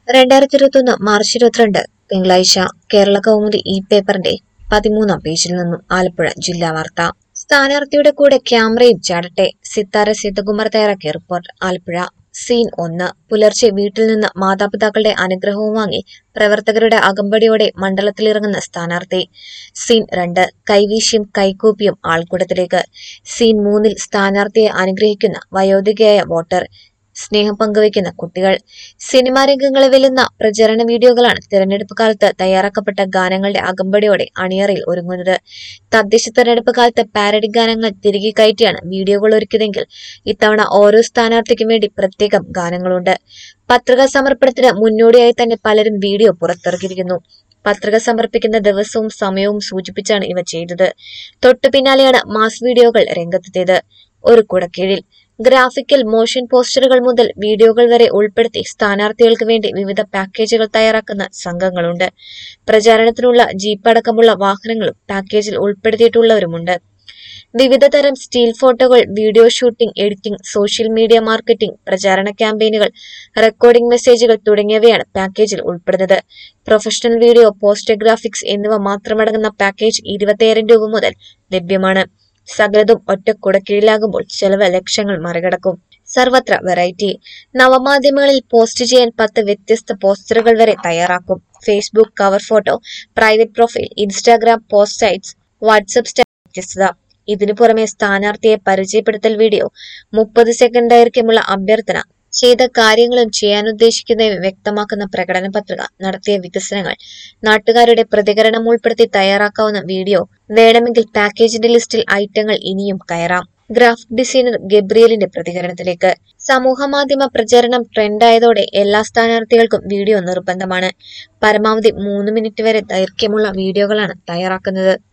രണ്ടായിരത്തി ഇരുപത്തൊന്ന് മാർച്ച് ഇരുപത്തിരണ്ട് തിങ്കളാഴ്ച കേരള കൗമുദി ഈ പേപ്പറിന്റെ പതിമൂന്നാം പേജിൽ നിന്നും ആലപ്പുഴ ജില്ലാ വാർത്ത സ്ഥാനാർത്ഥിയുടെ കൂടെ ക്യാമറയും ചാടട്ടെ സിത്താര സീതകുമാർ തയ്യാറാക്കിയ റിപ്പോർട്ട് ആലപ്പുഴ സീൻ ഒന്ന് പുലർച്ചെ വീട്ടിൽ നിന്ന് മാതാപിതാക്കളുടെ അനുഗ്രഹവും വാങ്ങി പ്രവർത്തകരുടെ അകമ്പടിയോടെ മണ്ഡലത്തിലിറങ്ങുന്ന സ്ഥാനാർത്ഥി സീൻ രണ്ട് കൈവീശിയും കൈകൂപ്പിയും ആൾക്കൂട്ടത്തിലേക്ക് സീൻ മൂന്നിൽ സ്ഥാനാർത്ഥിയെ അനുഗ്രഹിക്കുന്ന വയോധികയായ വോട്ടർ സ്നേഹം പങ്കുവയ്ക്കുന്ന കുട്ടികൾ സിനിമാ രംഗങ്ങളെ വെല്ലുന്ന പ്രചരണ വീഡിയോകളാണ് തിരഞ്ഞെടുപ്പ് കാലത്ത് തയ്യാറാക്കപ്പെട്ട ഗാനങ്ങളുടെ അകമ്പടിയോടെ അണിയറയിൽ ഒരുങ്ങുന്നത് തദ്ദേശ തെരഞ്ഞെടുപ്പ് കാലത്ത് പാരഡി ഗാനങ്ങൾ തിരികെ കയറ്റിയാണ് വീഡിയോകൾ ഒരുക്കിയതെങ്കിൽ ഇത്തവണ ഓരോ സ്ഥാനാർത്ഥിക്കും വേണ്ടി പ്രത്യേകം ഗാനങ്ങളുണ്ട് പത്രികാ സമർപ്പണത്തിന് മുന്നോടിയായി തന്നെ പലരും വീഡിയോ പുറത്തിറക്കിയിരിക്കുന്നു പത്രിക സമർപ്പിക്കുന്ന ദിവസവും സമയവും സൂചിപ്പിച്ചാണ് ഇവ ചെയ്തത് തൊട്ടു പിന്നാലെയാണ് മാസ് വീഡിയോകൾ രംഗത്തെത്തിയത് ഒരു കുടക്കീഴിൽ ഗ്രാഫിക്കൽ മോഷൻ പോസ്റ്ററുകൾ മുതൽ വീഡിയോകൾ വരെ ഉൾപ്പെടുത്തി സ്ഥാനാർത്ഥികൾക്ക് വേണ്ടി വിവിധ പാക്കേജുകൾ തയ്യാറാക്കുന്ന സംഘങ്ങളുണ്ട് പ്രചാരണത്തിനുള്ള ജീപ്പ് അടക്കമുള്ള വാഹനങ്ങളും പാക്കേജിൽ ഉൾപ്പെടുത്തിയിട്ടുള്ളവരുമുണ്ട് വിവിധ തരം സ്റ്റീൽ ഫോട്ടോകൾ video shooting editing social media marketing പ്രചാരണ ക്യാമ്പയിനുകൾ റെക്കോർഡിംഗ് മെസ്സേജുകൾ തുടങ്ങിയവയാണ് പാക്കേജിൽ ഉൾപ്പെടുന്നത് പ്രൊഫഷണൽ വീഡിയോ പോസ്റ്റർ ഗ്രാഫിക്സ് എന്നിവ മാത്രമടങ്ങുന്ന പാക്കേജ് ഇരുപത്തിയായിരം രൂപ മുതൽ ലഭ്യമാണ് സകലതും ഒറ്റ കുടക്കീഴിലാകുമ്പോൾ ചെലവ് ലക്ഷങ്ങൾ മറികടക്കും സർവത്ര വെറൈറ്റി നവമാധ്യമങ്ങളിൽ പോസ്റ്റ് ചെയ്യാൻ പത്ത് വ്യത്യസ്ത പോസ്റ്ററുകൾ വരെ തയ്യാറാക്കും Facebook cover photo private profile Instagram post sites WhatsApp സ്റ്റാ വ്യത്യസ്തത ഇതിനു പുറമെ സ്ഥാനാർത്ഥിയെ പരിചയപ്പെടുത്തൽ വീഡിയോ മുപ്പത് സെക്കൻഡ് ദൈർഘ്യമുള്ള അഭ്യർത്ഥന ചെയ്ത കാര്യങ്ങളും ചെയ്യാനുദ്ദേശിക്കുന്നവയും വ്യക്തമാക്കുന്ന പ്രകടന പത്രിക നടത്തിയ വികസനങ്ങൾ നാട്ടുകാരുടെ പ്രതികരണം ഉൾപ്പെടുത്തി തയ്യാറാക്കാവുന്ന വീഡിയോ വേണമെങ്കിൽ പാക്കേജിന്റെ ലിസ്റ്റിൽ ഐറ്റങ്ങൾ ഇനിയും കയറാം ഗ്രാഫിക് ഡിസൈനർ ഗബ്രിയലിന്റെ പ്രതികരണത്തിലേക്ക് സമൂഹ മാധ്യമ പ്രചരണം ട്രെൻഡായതോടെ എല്ലാ സ്ഥാനാർത്ഥികൾക്കും വീഡിയോ നിർബന്ധമാണ് പരമാവധി മൂന്ന് മിനിറ്റ് വരെ ദൈർഘ്യമുള്ള വീഡിയോകളാണ് തയ്യാറാക്കുന്നത്